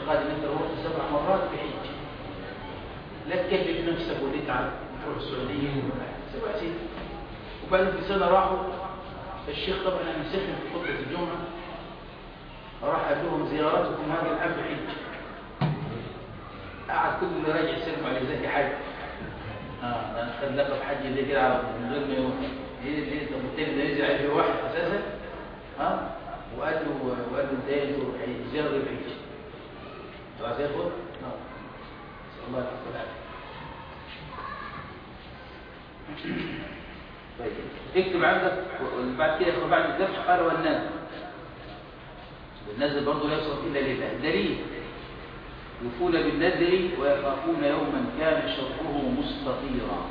اعتقاد ان انت لو رحت سبع مرات بحج لا تكلف نفسك وتتعب تروح السعوديه سبع سنين وبعدين في سنه راحوا الشيخ طبعا انا مسكن في خطبه الجمعه راح قال لهم زيارتكم هذا العام بحج قعد كل اللي راجع يسلم على زكي حج اه انا خد لقب حج دي كده على من غير ما يروح ايه ليه طب التاني ده نزل عليه واحد اساسا ها وقال له وقال له انت ايه تروح زياره الحج خلاص يا اخوان نعم نسال الله العافيه طيب اكتب عندك بعد كده ياخد بعد الذبح قال والنذر والنذر برضه لا يصرف الا لله دليل يوفون بالنذر ويخافون يوما كان شره مستطيرا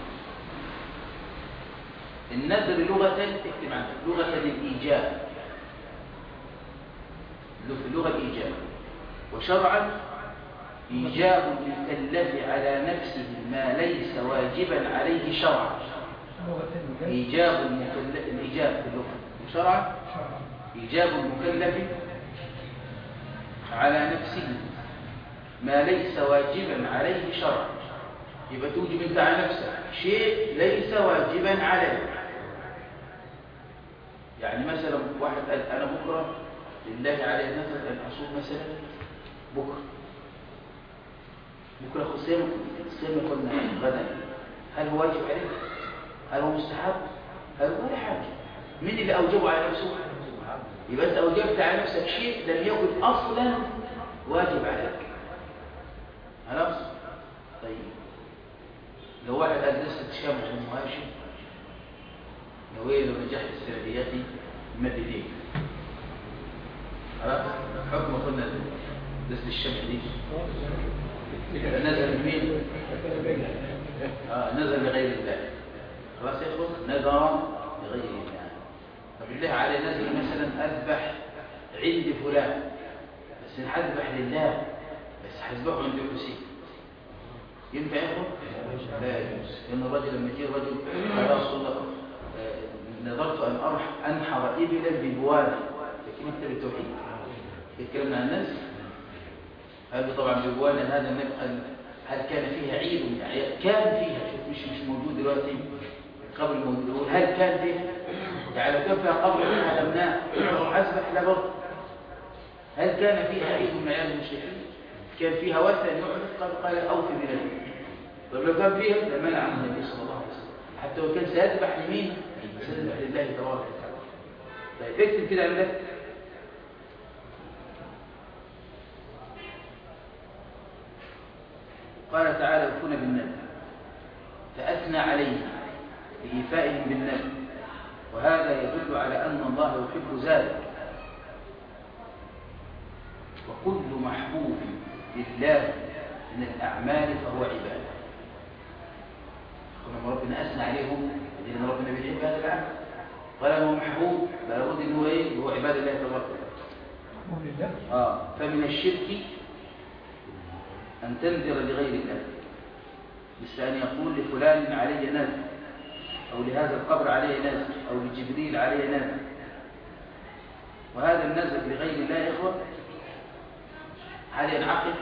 النذر لغة اكتب عندك لغة الإيجاب في اللغة الإيجاب وشرعا إيجاب المكلف على نفسه ما ليس واجبا عليه شرعا إيجاب المكلف الإيجاب في اللغة وشرعا إيجاب المكلف على نفسه ما ليس واجبا عليه شرعا يبقى توجب انت على نفسك شيء ليس واجبا عليه يعني مثلا واحد قال انا بكره لله علي نفر ان اصوم مثلا بكره بكره اخذ صيام الصيام قلنا غدا هل هو واجب عليه هل هو مستحب هل هو ولا حاجه مين اللي اوجبه على نفسه يبقى انت اوجبت على نفسك شيء لم يكن اصلا واجب عليك خلاص طيب لو واحد قال لسه تشامل المهاشم لو ايه لو نجحت السردياتي مادتين خلاص حكم قلنا لسه الشمع دي نزل مين اه نزل لغير الله خلاص يا اخوان نذر لغير الله طب بالله علي نزل مثلا اذبح عند فلان بس نذبح لله بس هذبحه عند الحسين ينفع يا اخوان لا يجوز لان الرجل لما يجي الرجل قال يا رسول الله نظرت ان ارح انحر ابلا ببوانه لكن انت بالتوحيد اتكلمنا عن الناس هذا طبعا ببوانه هذا النبي قال هل كان فيها عيد من الاعياد كان فيها شوف مش مش موجود دلوقتي قبل موجود يقول هل كان فيها يعني لو كان فيها قبر هدمناه اسبح لا برضه هل كان فيها عيد من اعياد المشركين كان فيها وثن يعرف قال قال اوفي بذلك طب لو كان فيها لمنع عنه النبي صلى الله عليه وسلم حتى لو كان سيذبح لمين سيذبح لله تبارك وتعالى طيب اكتب كده عندك قال تعالى يكون بالنذر فأثنى عليه بإيفائهم بالنذر وهذا يدل على أن الله يحب ذلك وكل محبوب لله من الأعمال فهو عبادة لما ربنا أثنى عليهم لأن ربنا بيحب هذا العمل قال هو محبوب لابد أنه إيه هو عباد الله تبارك وتعالى آه فمن الشرك أن تنذر لغير الله مثل أن يقول لفلان علي نذر أو لهذا القبر عليه نذر أو لجبريل عليه نذر وهذا النذر لغير الله يا إخوة هل ينعقد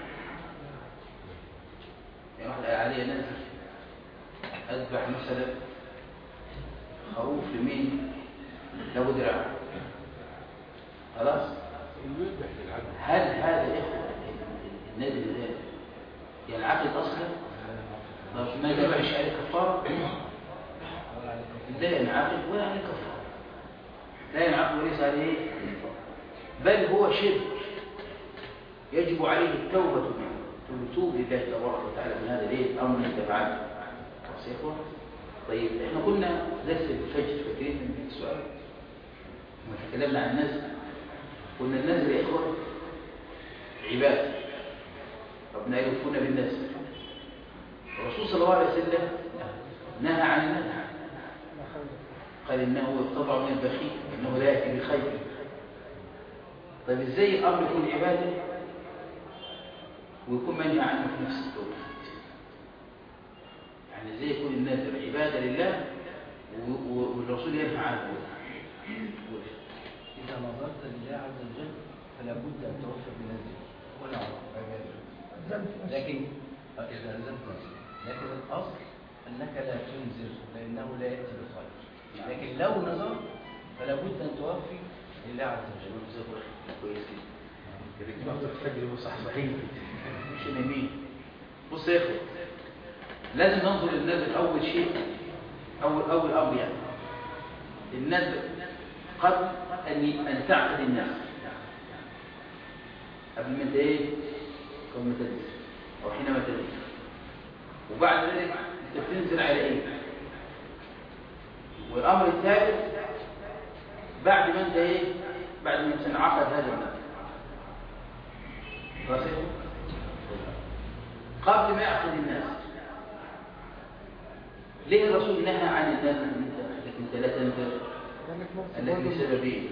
يعني واحد عليه نذر أذبح مثلا خروف لمين له دراع خلاص هل هذا يا إخوة النادي ده ينعقد اصلا طب ما يدفعش عليه كفاره لا ينعقد ولا عليه كفاره لا ينعقد وليس عليه بل هو شرك يجب عليه التوبه منه ويتوب لله تبارك وتعالى من هذا الايه الامر اللي انت فعلته خلاص طيب احنا كنا درس الفجر فاكرين من السؤال لما تكلمنا عن النزل قلنا النزل يا اخوه عباده ربنا يوفون بالناس الرسول صلى الله عليه وسلم نهى عن النهي قال انه يقتطع من البخيل انه لا ياتي بخير طيب ازاي الامر يكون عباده ويكون منهي عنه في نفس الوقت يعني ازاي يكون النذر عباده لله والرسول ينهى عنه اذا نظرت لله عز وجل فلا بد ان توفى بنذره ولا عمره لكن إذا نزلت لكن الأصل أنك لا تنذر لأنه لا يأتي بخير لكن لو نذر فلا بد أن توفي لله عز وجل كويس مش نمين بص يا اخوة لازم ننظر للنذر أول شيء أول أول أمر يعني النذر قبل أن أن تعقد الناس قبل ما انت ايه قبل ما تدرس او حينما تدرس وبعد ذلك انت بتنزل على ايه والامر الثالث بعد ما انت ايه بعد ما تنعقد هذا النذر خلاص إيه؟ قبل ما يعقد الناس ليه الرسول نهى عن النذر لكن انت لا تنذر التي لسببين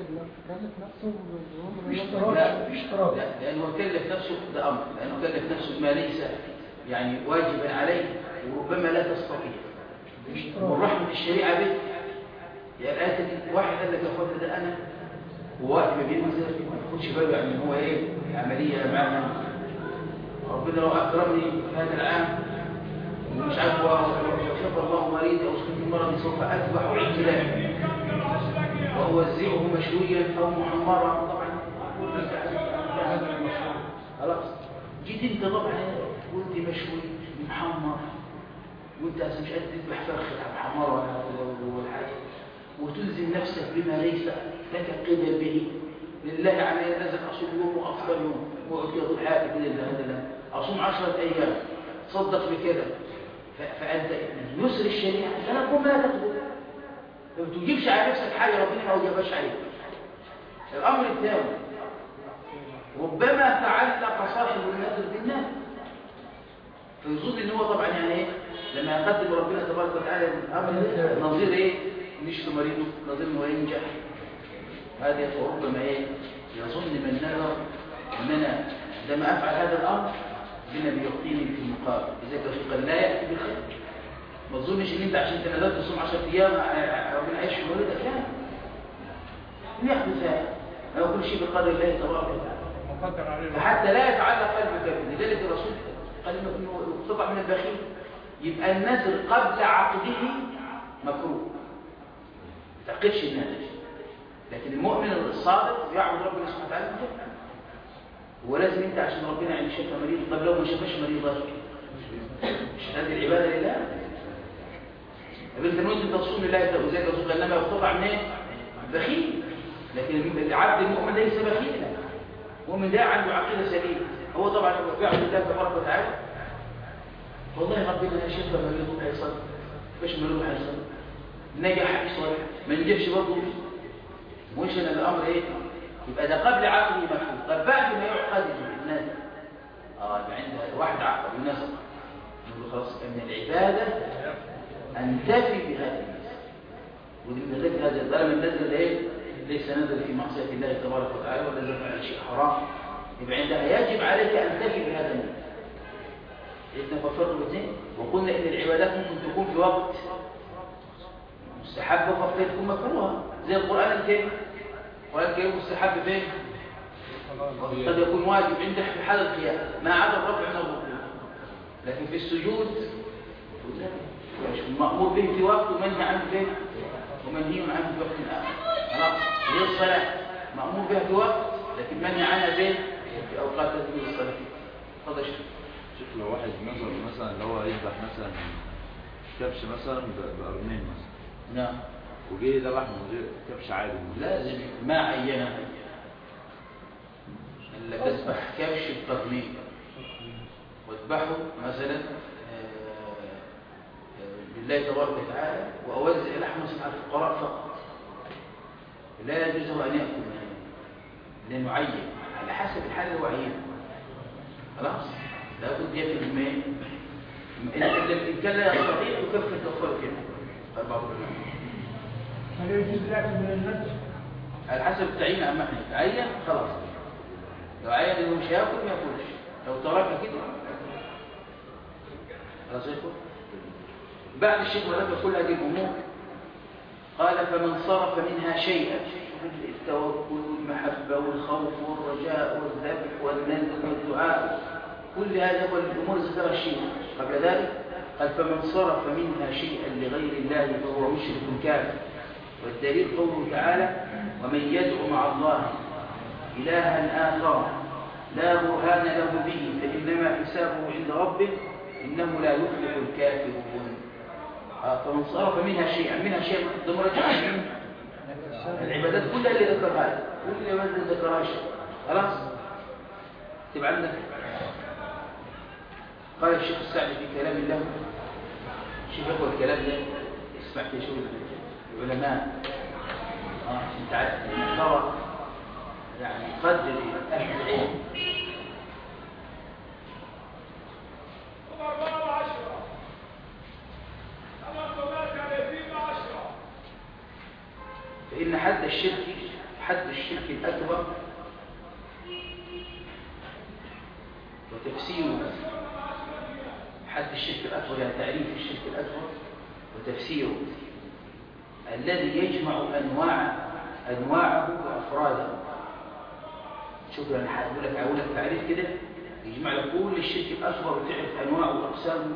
لا اشتراك لأنه كلف نفسه ده أمر لأنه كلف نفسه ما ليس يعني واجبا عليه وربما لا تستطيع ورحمة الشريعة به يا الآية دي واحد قال لك يا أخوان ده أنا وواحد ما بينزل ما ياخدش باله يعني هو إيه عملية معنا ربنا لو أكرمني في هذا العام ومش عارف وشفى الله مريض أو شفى مرض سوف أذبح عجلا وأوزعه مشويا أو محمرا طبعا خلاص جيت انت طبعا قلت مشوي محمر وانت اصلا مش قادر تذبح فرخ محمره ولا حاجه وتلزم نفسك بما ليس لك قدر به لله علي لازم اصوم يوم وافطر يوم واقعد كده طول حياتي كده هذا لا اصوم 10 ايام تصدق بكده فانت يسر الشريعه لا تقوم لا تقدر ما بتجيبش على نفسك حاجه ربنا ما وجبهاش عليك الامر الثاني ربما تعلق صاحب النذر بالناس فيظن ان هو طبعا يعني ايه لما يقدم ربنا تبارك وتعالى الامر نظير ايه نشف مريضه نظير انه ينجح هذا ربما ايه يظن من نذر ان انا عندما افعل هذا الامر ربنا بيعطيني في المقابل اذا كان قال لا ياتي بخير ما تظنش ان انت عشان تنادت تصوم 10 ايام ربنا يعيش في ولدك لا يحدث هذا ما كل شيء بقدر الله تبارك وتعالى فحتى لا يتعلق قلبك به لذلك الرسول قال انه قطع من البخيل يبقى النذر قبل عقده مكروه ما تعقدش النذر لكن المؤمن الصادق يعبد ربنا سبحانه وتعالى ولازم انت عشان ربنا يعني شايفها مريض طب لو ما شافش مريض مش هذه العباده لله طب انت نويت انت تصوم لله وزي الرسول قال لما يقتطع منين بخيل لكن العبد المؤمن ليس بخيلا المؤمن ده عنده عقيده سليمه هو طبعا يعبد الله تبارك وتعالى والله ربنا يا شيخ لما يريد هيصل مش مريض هيصل نجح هيصل ما نجحش برضه مش انا الامر ايه يبقى ده قبل عقله مفهوم طب بعد ما يعقد الناس اه يبقى عند واحد عقد الناس نقول خلاص من العباده ان تفي بهذا الناس ودي من ذلك هذا الظلم النزل ايه ليس نزل في معصيه الله تبارك وتعالى ولا نزل على شيء حرام يبقى عندها يجب عليك ان تفي بهذا الناس إذن ففرق الاثنين وقلنا إن العبادات ممكن تكون في وقت مستحبة وقت تكون مكروهة زي القرآن الكريم القرآن الكريم مستحب فين؟ قد يكون واجب عندك في حال القيام ما عدا الرفع من الركوع لكن في السجود مأمور به في وقت ومنهي عنه فين؟ ومنهي عنه في وقت آخر خلاص هي الصلاة مأمور بها في وقت لكن منهي عنها فين؟ في أوقات تدبير الصلاة تفضل شيخ شوف لو واحد نظر مثلا اللي هو يذبح مثلا كبش مثلا بقرنين مثلا نعم وجه ذبح من غير كبش عادي لازم ما عينه الا تذبح كبش بقرنين واذبحه مثلا آه، آه، لله تبارك وتعالى واوزع لحمه على الفقراء فقط لا يجوز له ان ياكل منه لانه عين على حسب الحال اللي هو عينه خلاص لابد يفي الماء إن كان لا يستطيع يكفر كفار كده قال بعض العلماء هل يجوز الاكل من النفس؟ على حسب التعيين أما احنا عين خلاص لو عين انه مش هياكل ما ياكلش لو ترك كده خلاص ياكل بعد الشيخ ولد كل هذه الامور قال فمن صرف منها شيئا التوكل والمحبه والخوف والرجاء والذبح والنذر والدعاء كل هذا هو الأمور ذكرها الشيخ قبل ذلك قال فمن صرف منها شيئا لغير الله فهو مشرك كافر والدليل قوله تعالى ومن يدعو مع الله إلها آخر لا برهان له به فإنما حسابه عند ربه إنه لا يفلح الكافرون آه، فمن صرف منها شيئا منها شيء ضمن رجع العبادات كلها اللي ذكرها كل العبادات اللي ذكرها شيء خلاص تبقى عندك قال الشيخ السعدي في كلام الله شوف يا اخوة الكلام ده اسمع في شغل العلماء اه عشان تعرف ترى يعني قدر اهل العلم فإن حد الشرك حد الشرك الأكبر وتفسيره حد الشرك الأكبر يعني تعريف الشرك الأكبر وتفسيره الذي يجمع أنواع أنواعه وأفراده شوف أنا هقول لك أقول لك تعريف كده يجمع لك كل الشرك الأكبر وتعرف أنواعه وأقسامه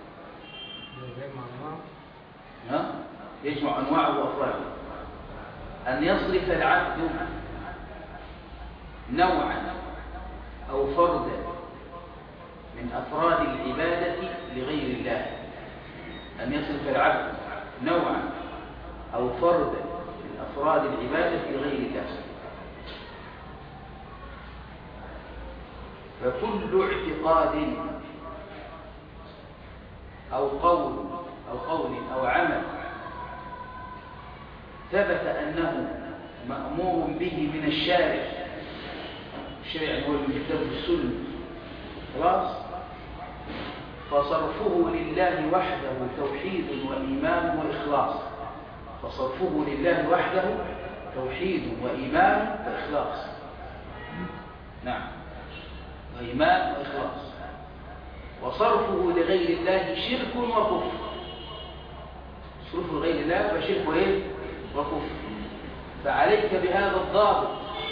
ها يجمع أنواعه وأفراده أن يصرف العبد نوعا أو فردا من أفراد العبادة لغير الله أن يصرف العبد نوعا أو فردا من أفراد العبادة لغير الله فكل اعتقاد أو قول أو قول أو عمل ثبت أنه مأمور به من الشارع الشارع هو الكتاب والسنة خلاص فصرفه لله وحده توحيد وإيمان وإخلاص فصرفه لله وحده توحيد وإيمان وإخلاص نعم وإيمان وإخلاص وصرفه لغير الله شرك وكفر صرفه لغير الله فشرك وإيه وكفر فعليك بهذا الضابط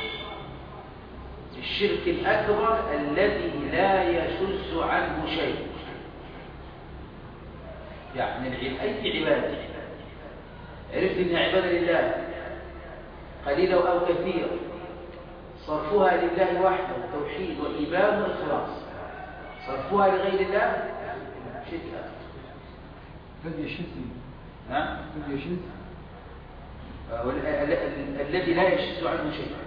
الشرك الأكبر الذي لا يشز عنه شيء يعني العب- أي عبادة عرفت أنها عبادة لله قليلة أو كثيرة صرفها لله وحده توحيد وإيمان وإخلاص صرفها لغير الله شرك أكبر قد يشد نعم قد يشد وال- ال- ال- الذي لا يشذ عنه شيء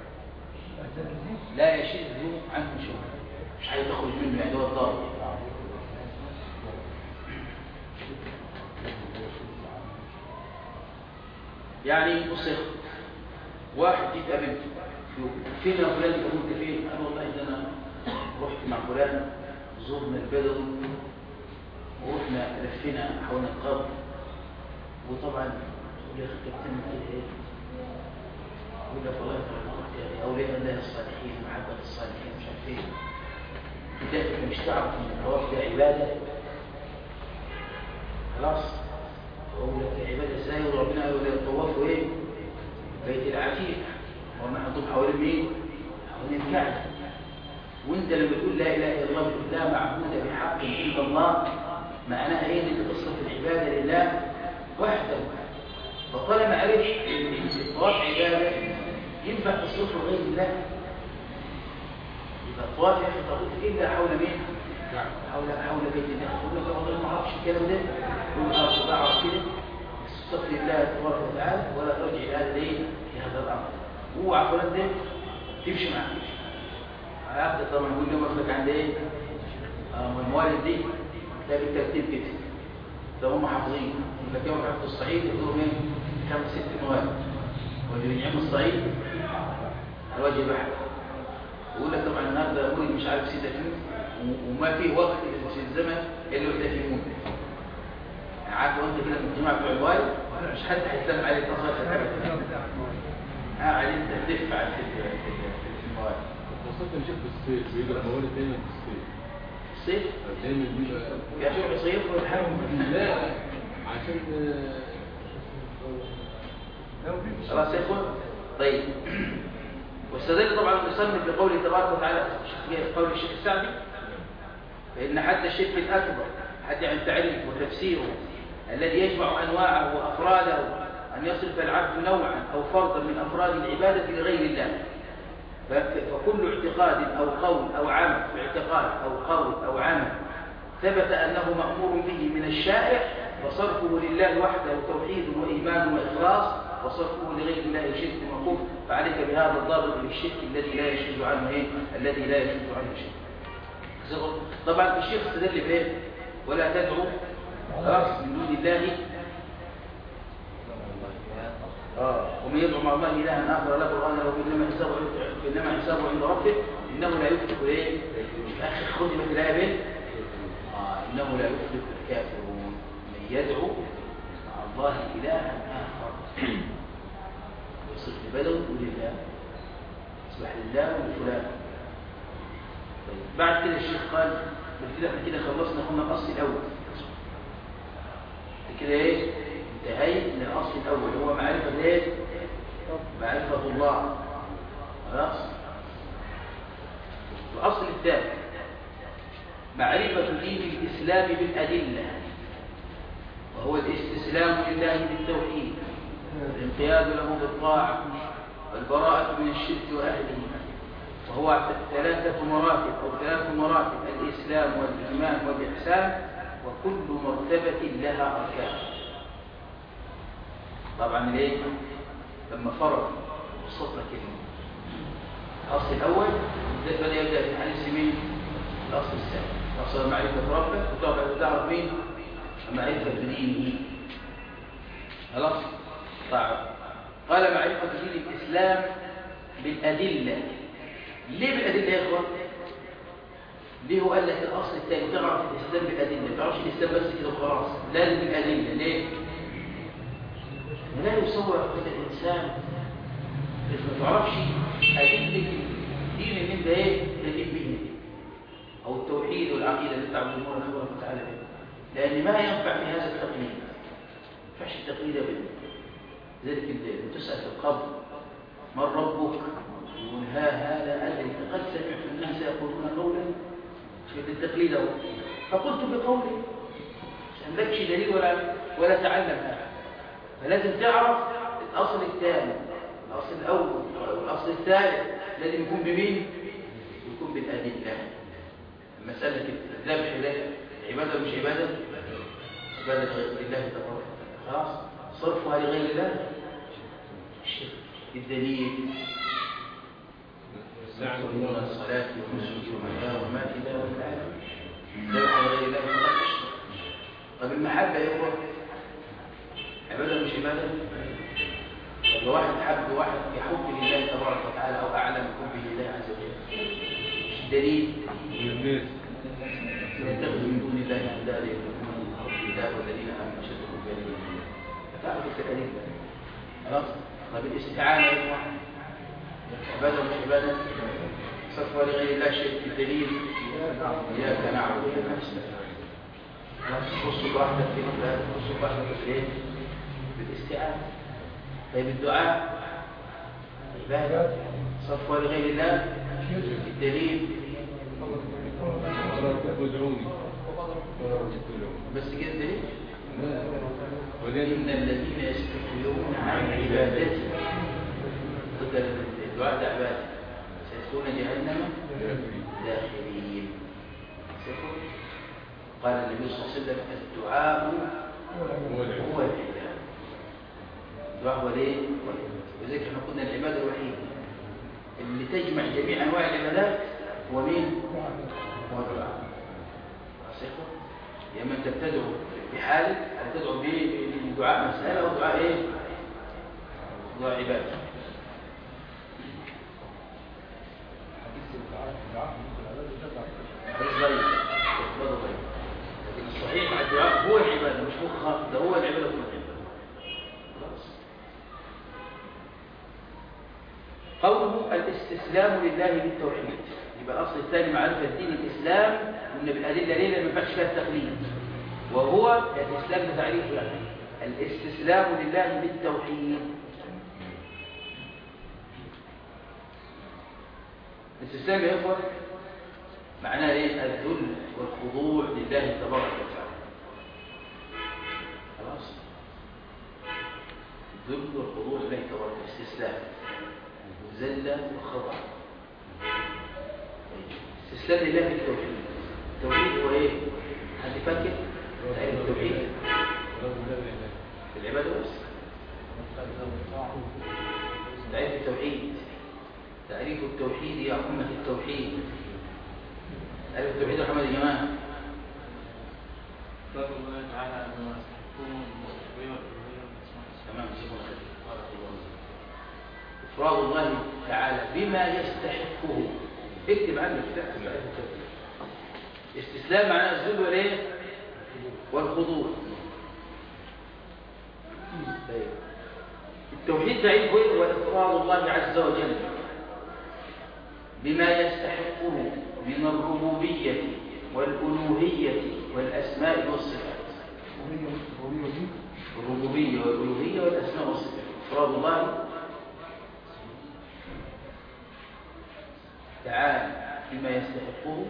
لا يشذ عنه شيء مش هيخرج منه يعني هو الضابط يعني بص يا أخي، واحد جيت قابلته في يوم، فين يا فلان انت كنت فين؟ قال والله ده انا رحت مع فلان زرنا البدو ورحنا لفينا حول القبر وطبعا يا اخي انت بتعمل كده ايه؟ يقول لك والله انا قلت يعني اولياء الله الصالحين محبه الصالحين مش عارف ايه ده انت مش تعرف ان الطواف ده عباده خلاص اقول لك عباده ازاي وربنا قال ده الطواف ايه؟ بيت العتيق وما هنطوف حوالين مين؟ حوالين الكعبه وانت لما تقول لا اله الا الله بتقول لا معبود بحق الا الله معناها ايه ان انت تصرف العباده لله وحده فطالما عرفت ان الطواف عباده ينفع تصرفه لغير الله يبقى الطواف يا اخي تطوف الا حول مين؟ حول حول بيت الله يقول لك والله ما اعرفش الكلام ده يقول اعرف بعرف كده استغفر الله تبارك وتعالى ولا ترجع هذا ليه لهذا الامر اوعى فلان ده تمشي معاه هياخد طبعا يقول لهم اخذك عند ايه؟ آه، الموالد دي تلاقي بالترتيب كده ده هم حافظين يبقى كانوا حافظ الصعيد يقولوا ايه؟ خمس ست موالد واللي بينعم الصعيد على وجه البحر يقول لك طبعا النهارده مولد مش عارف سيدك مين و- وما في وقت في الزمن الا وانت في مولد يعني عارف وانت كده من الجماعه بتوع الوالد مش حد هيسلم عليك اصلا قاعد انت تلف على في ال- في ال- في الموالد خاصة شيخ في الصيف بيبقى موالد دايما في الصيف الصيف دايما بيبقى يا شيخ صيف والحرم لا عشان خلاص يا اخوان طيب واستدل طبعا المصنف بقوله تبارك وتعالى في قول الشيخ السعدي فإن حتى الشرك الأكبر حتى عن تعريف وتفسيره الذي يجمع أنواعه وأفراده أن يصرف العبد نوعا أو فردا من أفراد العبادة لغير الله ف- فكل اعتقاد أو قول أو عمل في اعتقاد أو قول أو عمل ثبت أنه مأمور به من الشائع فصرفه لله وحده توحيد وإيمان وإخلاص وصرفه لغير الله شرك وكفر فعليك بهذا الضابط للشرك الذي لا يشد عنه إيه؟ الذي لا يشد عنه شيء زغر. طبعا الشيخ استدل بايه ولا تدعو خلاص من دون الله اه ومن يدعو مع الله الها اخر لا برهان له انما حسابه عند- انما حسابه عند ربه انه لا يفلح ايه اخر ختمت الايه بايه آه انه لا يفلح الكافرون من يدعو مع الله الها اخر يصرف بدو لله يصبح لله ولفلان طيب بعد كده الشيخ قال بالكده احنا كده خلصنا قلنا الاصل الاول كده ايه انتهيت من الاصل الاول هو معرفه ايه معرفه الله خلاص الاصل الثاني معرفه دين الاسلام بالادله وهو الاستسلام لله بالتوحيد والانقياد له بالطاعه والبراءه من الشرك واهله وهو ثلاثة مراتب أو ثلاث مراتب الإسلام والإيمان والإحسان وكل مرتبة لها أركان طبعا ليه؟ لما فرض وصلت لك الأصل الأول بدأ يبدأ في حديث مين؟ الأصل الثاني أصل معرفة ربك وطبعا تعرف مين؟ معرفة دينه خلاص؟ طيب قال معرفة دين الإسلام بالأدلة ليه بالأدلة يا إخوان؟ ليه هو قال لك الأصل الثاني تعرف الإسلام بالأدلة ما تعرفش الإسلام بس كده وخلاص لازم بالأدلة ليه؟ لا يصور عقيدة الإنسان إذا ما تعرفش أدلة الدين اللي أنت إيه تدين به أو التوحيد والعقيدة اللي تعبدون الله تعالى به لأن ما ينفع في هذا التقليد ما ينفعش التقليد أبدا ذلك اللي تسأل في القبر من ربك يقول ها هذا أدري قد سمعت الناس يقولون قولا في التقليد أهو. فقلت بقولي ما لكش دليل ولا ولا تعلم هذا فلازم تعرف الأصل الثاني الأصل الأول والأصل الثالث لازم يكون بمين؟ يكون بالأدلة مسألة الذبح ده عبادة مش عبادة عبادة غير لله تبارك خلاص صرفها لغير الله الشرك الدليل يعبدون الصلاة والنسك ومحيا ومماتي لا رب العالمين ذبح لغير الله فقط الشرك طب المحبة يا إخوة عبادة مش عبادة طب لو واحد حب واحد يحب لله تبارك وتعالى أو أعلم حبه لله عز وجل مش الدليل الناس يتخذ من دون الله أندادا يكونون من حب الله والذين آمنوا أشد حبا لله فتعرف التكاليف خلاص طب الاستعانة يا إخوة عبادة مش عبادة صرفها لغير الله شيء الدليل إياك نعبد وإياك نستعين خلاص خص واحدة في مثل خص واحدة في إيه؟ بالاستعانة طيب الدعاء عبادة صرفها لغير الله الدليل ادعوني بس كده الدليل ولكن إن الذين يستكبرون عن عبادتي قدر الدعاء ده عبادة سيدخلون جهنم داخلين سيدخل. قال النبي صلى الله عليه وسلم الدعاء هو العلم. هو العبادة الدعاء هو ليه؟ وذلك احنا قلنا العبادة الوحيدة اللي تجمع جميع أنواع العبادات هو مين؟ هو الدعاء صحيح؟ يا اما انت بتدعو بحال او تدعو ب- بدعاء مسألة او دعاء ايه؟ دعاء عبادة حديث ضيق اعتباره ضيق لكن الصحيح مع الدعاء هو العبادة مش مخها ده هو العبادة كل العبادة خلاص قوله الاستسلام لله بالتوحيد يبقى الاصل الثاني معرفه دين الاسلام قلنا بالادله ليه لان ما ينفعش فيها التقليد وهو الاسلام ده تعريف يعني الاستسلام لله بالتوحيد الاستسلام يا اخوه معناه ايه الذل والخضوع لله تبارك وتعالى خلاص الذل والخضوع لله تبارك الاستسلام وذله وخضع استسلام لله في التوحيد التوحيد هو ايه حد فاكر تعريف التوحيد في العباده بس تعريف التوحيد تعريف التوحيد يا أمة التوحيد تعريف التوحيد يا محمد يا جماعة قال الله تعالى أنه يستحقون الربوبية والألوهية والأسماء تمام إفراد الله تعالى بما يستحقه اكتب عنه كده تعريف التوحيد استسلام معناه الذل والايه والخضوع طيب. التوحيد تعريفه ايه هو إفراد الله عز وجل بما يستحقه من الربوبية والألوهية والأسماء والصفات الربوبية والألوهية والأسماء والصفات إفراد الله تعالى بما يستحقه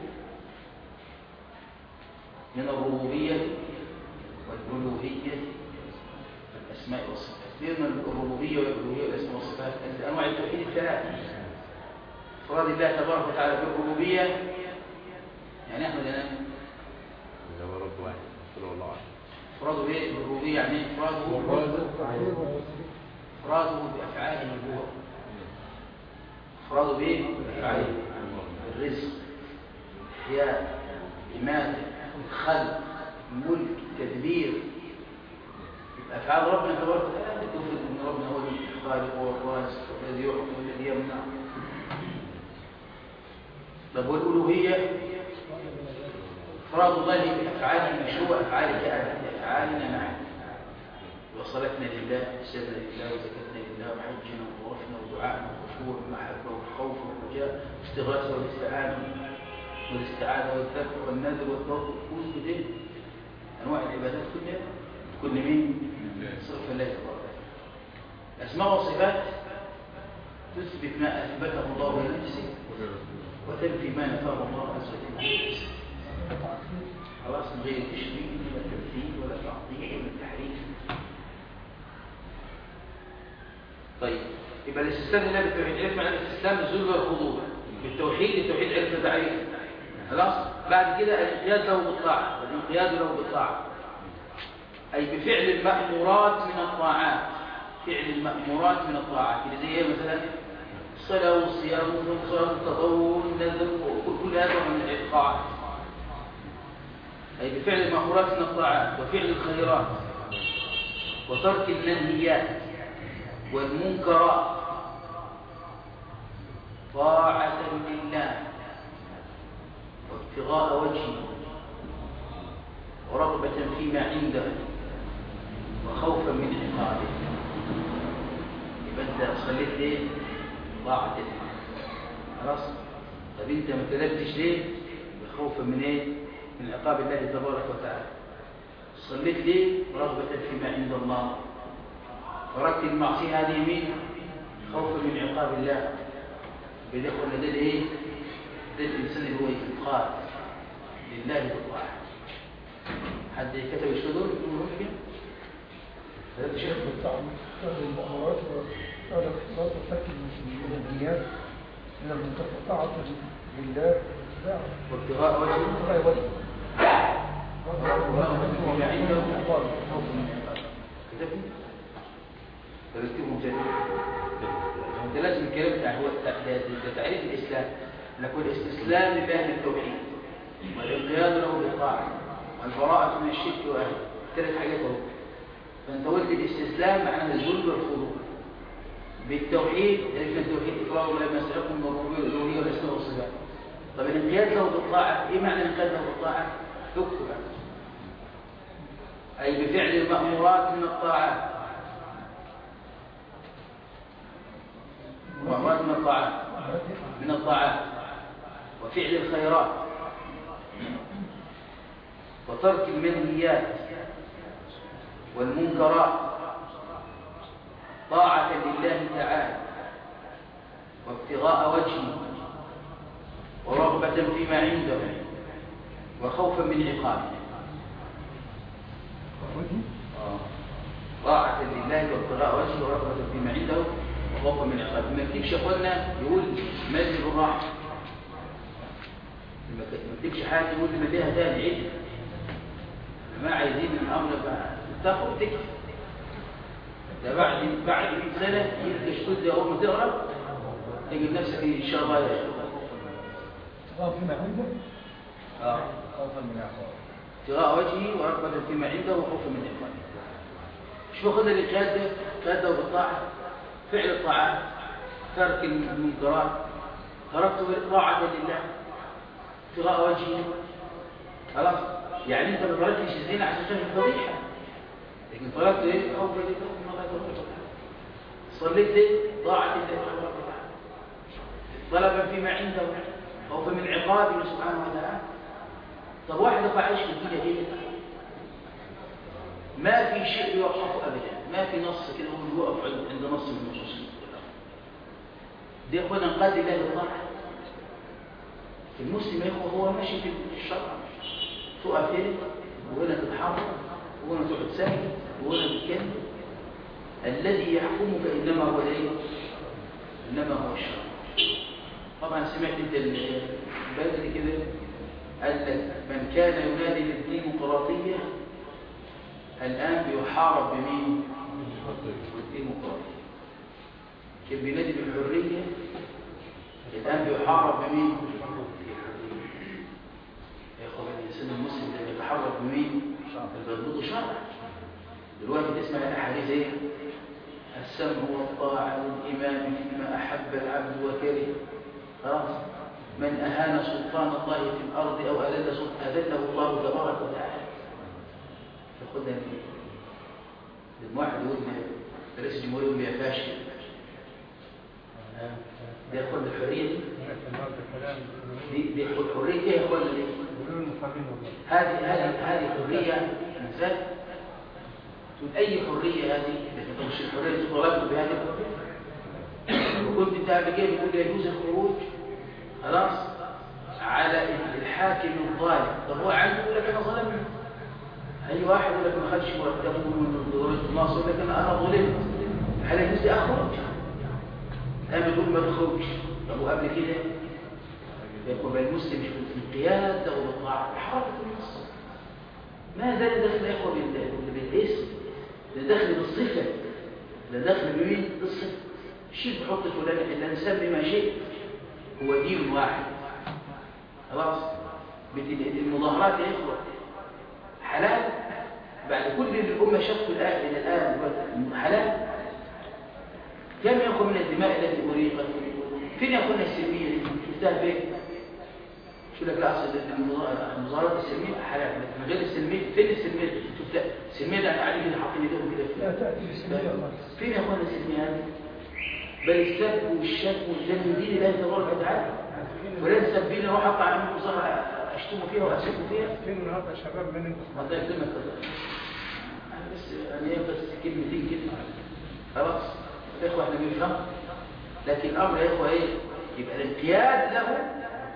من الربوبية والألوهية والأسماء والصفات لأن الربوبية والألوهية والأسماء والصفات أنواع التوحيد الثلاثة إفراد الله تبارك وتعالى بالربوبية يعني أحمد أنا اللي هو رب واحد قل هو الله واحد إفراده بإيه بالربوبية يعني إفراده إفراده بأفعاله هو إفراده بإيه بأفعاله الرزق الإحياء الإماتة الخلق الملك التدبير يبقى أفعال ربنا تبارك وتعالى تفرد أن ربنا هو الخالق والرازق والذي يعطي والذي يمنع طب والألوهية إفراد الله بأفعاله مش هو أفعالك أنت بأفعالنا نحن وصلتنا لله سيدنا لله وزكتنا لله وحجنا وطوافنا ودعائنا وخشوع والمحبة والخوف والرجاء والاستغاثة والاستعانة والاستعانة والذكر والنذر والتوكل كل دي أنواع العبادات كلها كل مين؟ صرف الله تبارك وتعالى الأسماء والصفات تثبت ما أثبته الله لنفسه وتنفي ما نفاه الله عز وجل عن نفسه خلاص من غير تشريك ولا تمثيل ولا تعطيل ولا تحريف طيب يبقى الاستسلام لله بالتوحيد عرف معنى الاستسلام الذل والخضوع بالتوحيد التوحيد عرف تعريف خلاص بعد كده الانقياد له بالطاعه والانقياد له بالطاعه اي بفعل المامورات من الطاعات فعل المامورات من الطاعات اللي زي ايه مثلا الصلاه والصيام والصلاه التطوع والنذر وكل هذا من الطاعات أي بفعل المأمورات من الطاعات وفعل الخيرات وترك المنهيات والمنكرات طاعة لله وابتغاء وجهه ورغبة فيما عنده وخوفا من عقابه يبقى انت صليت ليه؟ طاعة الله خلاص؟ طب انت ما كذبتش ليه؟ خوفا من ايه؟ من عقاب الله تبارك وتعالى صليت ليه رغبة فيما عند الله تركت المعصية هذه مين خوفا من عقاب الله بالإخوة ده ايه ده الإنسان اللي هو يتقاد لله بالطاعة حد كتب الشذور يقولون كده هذا شيخ المؤامرات والاختصاص وترك المنهيات من المنتفعات بالله والاتباع وابتغاء وجهه وابتغاء وجهه فيما عنده خوفا من عقابه كتبت فرتبهم تاني ده لازم الكلام بتاع هو ده تعريف الاسلام لكن الاستسلام لله بالتوحيد والانقياد له بالطاعه والبراءه من الشرك واهله ثلاث حاجات اهو فانت قلت الاستسلام معناه الذل والخضوع بالتوحيد عرفنا التوحيد اقرار ولا ما سلكم من الربوبيه والالوهيه والاسماء والصفات طب الانقياد له بالطاعه ايه معنى الانقياد له بالطاعه؟ اكتب اي بفعل المامورات من الطاعات وأمرات من الطاعات من الطاعات وفعل الخيرات وترك المنهيات والمنكرات طاعة لله تعالى وابتغاء وجهه ورغبة فيما عنده وخوفا من عقابه آه. طاعة لله وابتغاء وجهه ورغبة فيما عنده وخوفا من عقابه ما يكتبش يا اخوانا يقول مزل الراحة ما يكتبش حاجة يقول ما ليها تاني عدل ما عايزين الامر بقى تاخد تكتب ده بعد بعد 100 سنة يلقى شتود اول ما تقرا تجد نفسك ان شاء الله يا شيخ الله فيما عنده اه خوفا من عقاب ابتغاء وجهه ورغبة فيما عنده وخوفا من عقابه مش واخدنا الإجهاد ده قاده بالطاعة فعل الطاعات ترك المنكرات تركت طاعة لله ابتغاء وجهه خلاص يعني انت ما تركتش الزنا عشان شايف الفضيحة لكن تركت ايه خوفا لله من الله تعالى صليت ايه طاعة لله طلبا فيما عنده خوفا من عقابه سبحانه وتعالى طب واحد يقع عايش في الدنيا دي ما في شيء يوقفه ابدا ما في نص كده هو يوقف عند عند نص من النصوص دي يا اخوانا انقاد الله الطاعه المسلم يا اخوه هو ماشي في الشرع تقف هنا وهنا تتحرك وهنا تقعد ساكت وهنا تتكلم الذي يحكمك انما هو الايه انما هو الشرع طبعا سمعت انت البلد كده قال لك من كان ينادي بالديمقراطية الآن بيحارب بمين؟ بالديمقراطية كان بينادي بالحرية الآن بيحارب بمين؟ يا أخوة الإنسان المسلم ده بيتحرك بمين؟ ضده شرع دلوقتي تسمع الأحاديث إيه؟ السمع والطاعة للإمام فيما أحب العبد وكره خلاص من أهان سلطان الله في الأرض أو أذل سلطان أذله الله تبارك وتعالى ياخدها من لما واحد يقول رئيس الجمهورية يقول يا فاشل دي ياخد الحرية دي دي دي حرية ايه يا اخوانا دي؟ هذه هذه هذه حرية مثال تقول أي حرية هذه لكن مش الحرية اللي تطالبوا بهذه الحرية وكنت انت قبل كده بتقول يجوز الخروج خلاص على الحاكم الظالم طب هو عنده يقول لك انا ظلمت اي واحد يقول لك ما خدش مرتبه من دورة الناس يقول لك انا ظلمت هل يجوز لي اخرج؟ قام يقول ما تخرجش طب وقبل كده يقول المسلم مش بالقيادة وبالطاعة بحركة النص ما ده دخل يا اخوه بالاسم ده دخل بالصفة ده دخل بمين؟ بالصفة شيء بحط فلان الا نسمي ما شئت هو دين واحد خلاص المظاهرات يا اخوه حلال بعد كل اللي الامه شافوا الان الى الان حلال كم ياخذ من الدماء التي اريقت فين ياخذنا السلميه دي شفتها فين شو لك لا اصل المظاهرات السلميه حلال لكن غير السلميه فين السلميه شفتها السلميه ده قاعدين كده حاطين ايدهم كده لا تأتي بالسلمية فين يا اخوانا السلميه هذه بل السب والشتم والذم دين الله تبارك وتعالى ولن سبين اروح اقطع من مظاهره اشتم فيها واسب فيها فين النهارده شباب من والله يكرمك انا بس انا إيه بس كلمتين كده خلاص يا اخوه احنا بنفهم لكن الامر يا اخوه ايه يبقى الانقياد له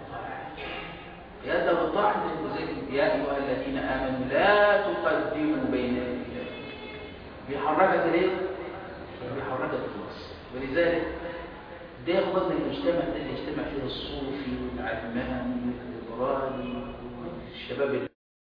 قيادة بالطاعة زي يا أيها الذين آمنوا لا تقدموا بين يدي الله بيحركك ليه؟ بيحركك النص ولذلك ده ياخدنا المجتمع ده اللي يجتمع فيه الصوفي والعلماني والليبرالي والشباب